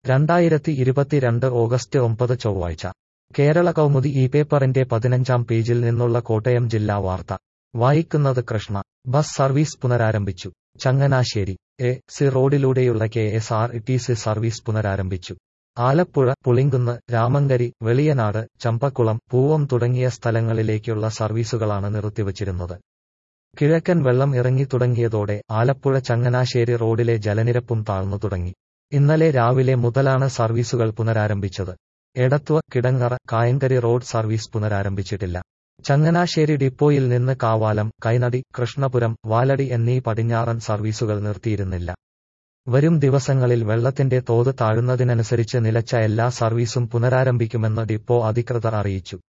രണ്ടായിരത്തി ഇരുപത്തിരണ്ട് ഓഗസ്റ്റ് ഒമ്പത് ചൊവ്വാഴ്ച കേരള കൗമുദി ഈ പേപ്പറിന്റെ പതിനഞ്ചാം പേജിൽ നിന്നുള്ള കോട്ടയം ജില്ലാ വാർത്ത വായിക്കുന്നത് കൃഷ്ണ ബസ് സർവീസ് പുനരാരംഭിച്ചു ചങ്ങനാശ്ശേരി എ സി റോഡിലൂടെയുള്ള K S R T C service പുനരാരംഭിച്ചു ആലപ്പുഴ പുളിങ്കുന്ന് രാമങ്കരി വെളിയനാട് ചമ്പക്കുളം പൂവം തുടങ്ങിയ സ്ഥലങ്ങളിലേക്കുള്ള സർവീസുകളാണ് നിർത്തിവച്ചിരുന്നത് കിഴക്കൻ വെള്ളം ഇറങ്ങി തുടങ്ങിയതോടെ ആലപ്പുഴ ചങ്ങനാശ്ശേരി റോഡിലെ ജലനിരപ്പും താഴ്ന്നു തുടങ്ങി ഇന്നലെ രാവിലെ മുതലാണ് സർവീസുകൾ പുനരാരംഭിച്ചത് എടത്വ കിടങ്ങറ കായങ്കരി റോഡ് സർവീസ് പുനരാരംഭിച്ചിട്ടില്ല ചങ്ങനാശ്ശേരി ഡിപ്പോയിൽ നിന്ന് കാവാലം കൈനടി കൃഷ്ണപുരം വാലടി എന്നീ പടിഞ്ഞാറൻ സർവീസുകൾ നിർത്തിയിരുന്നില്ല വരും ദിവസങ്ങളിൽ വെള്ളത്തിന്റെ തോത് താഴുന്നതിനനുസരിച്ച് നിലച്ച എല്ലാ സർവീസും പുനരാരംഭിക്കുമെന്ന് ഡിപ്പോ അധികൃതർ അറിയിച്ചു